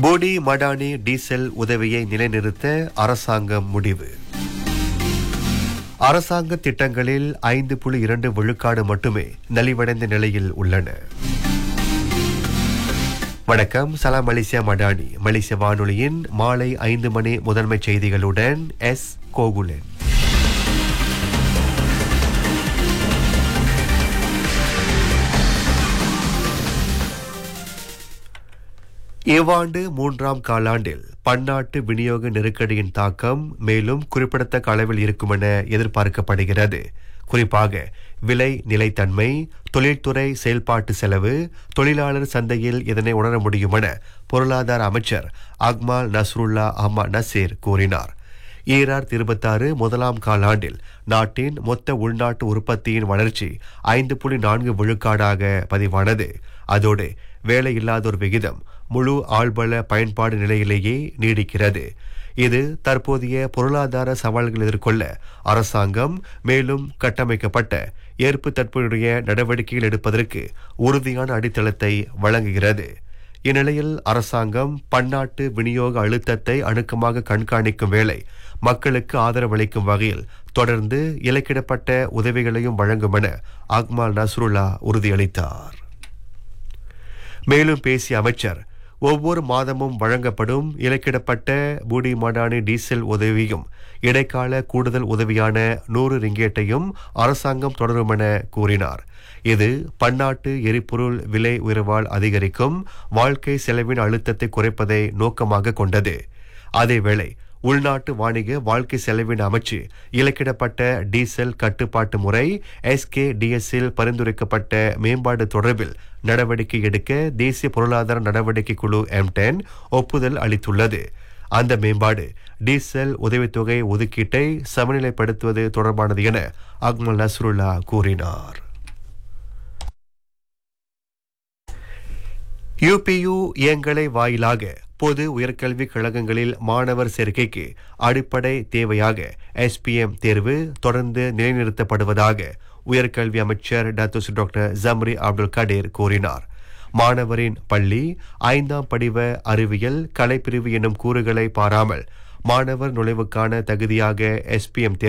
போடி Madani diesel உதவியை நிலைநிறுத்த அரசாங்கம் முடிவு அரசாங்க திட்டங்களில் ஐந்து புள்ளி இரண்டு விழுக்காடு மட்டுமே நலிவடைந்த நிலையில் உள்ளன வணக்கம் சலாம் மலேசியா மடானி மலேசிய வானொலியின் மாலை ஐந்து மணி முதன்மை செய்திகளுடன் எஸ் கோகுலன் இவ்வாண்டு மூன்றாம் காலாண்டில் பன்னாட்டு விநியோக நெருக்கடியின் தாக்கம் மேலும் குறிப்பிடத்தக்க அளவில் இருக்கும் என எதிர்பார்க்கப்படுகிறது குறிப்பாக விலை நிலைத்தன்மை தொழில்துறை செயல்பாட்டு செலவு தொழிலாளர் சந்தையில் இதனை உணர முடியும் என பொருளாதார அமைச்சர் அக்மால் நஸ்ருல்லா அஹ்மத் நசீர் கூறினார் ஈரார் இருபத்தாறு முதலாம் காலாண்டில் நாட்டின் மொத்த உள்நாட்டு உற்பத்தியின் வளர்ச்சி ஐந்து புள்ளி நான்கு விழுக்காடாக பதிவானது அதோடு வேலையில்லாதோர் விகிதம் முழு ஆள்பல பயன்பாடு நிலையிலேயே நீடிக்கிறது இது தற்போதைய பொருளாதார சவால்கள் எதிர்கொள்ள அரசாங்கம் மேலும் கட்டமைக்கப்பட்ட ஏற்பு தற்போதைய நடவடிக்கைகள் எடுப்பதற்கு உறுதியான அடித்தளத்தை வழங்குகிறது இந்நிலையில் அரசாங்கம் பன்னாட்டு விநியோக அழுத்தத்தை அணுக்கமாக கண்காணிக்கும் வேளை மக்களுக்கு ஆதரவளிக்கும் வகையில் தொடர்ந்து இலக்கிடப்பட்ட உதவிகளையும் வழங்கும் என அக்மால் நஸ்ருல்லா உறுதியளித்தார் மேலும் பேசிய அமைச்சர் ஒவ்வொரு மாதமும் வழங்கப்படும் இலக்கிடப்பட்ட பூடி மடானி டீசல் உதவியும் இடைக்கால கூடுதல் உதவியான நூறு ரிங்கேட்டையும் அரசாங்கம் தொடரும் என கூறினார் இது பன்னாட்டு எரிபொருள் விலை உயர்வால் அதிகரிக்கும் வாழ்க்கை செலவின் அழுத்தத்தை குறைப்பதை நோக்கமாக கொண்டது அதேவேளை உள்நாட்டு வாணிக வாழ்க்கை செலவின் அமைச்சு இலக்கிடப்பட்ட டீசல் கட்டுப்பாட்டு முறை எஸ்கே டிஎஸ்ஸில் பரிந்துரைக்கப்பட்ட மேம்பாடு தொடர்பில் நடவடிக்கை எடுக்க தேசிய பொருளாதார நடவடிக்கை குழு எம்டென் ஒப்புதல் அளித்துள்ளது அந்த மேம்பாடு டீசல் உதவித்தொகை ஒதுக்கீட்டை சமநிலைப்படுத்துவது தொடர்பானது என அக்மல் நஸ்ருல்லா கூறினார் யுபியு இயங்கலை வாயிலாக பொது உயர்கல்விக் கழகங்களில் மாணவர் சேர்க்கைக்கு அடிப்படை தேவையாக எஸ்பிஎம் தேர்வு தொடர்ந்து நிலைநிறுத்தப்படுவதாக உயர்கல்வி அமைச்சர் doctor doctor Zambry Abdul Kadir கூறினார் மாணவரின் பள்ளி ஐந்தாம் படிவ அறிவியல் கலைப்பிரிவு என்னும் கூறுகளை பாராமல் மாணவர் நுழைவுக்கான தகுதியாக எஸ்பிஎம்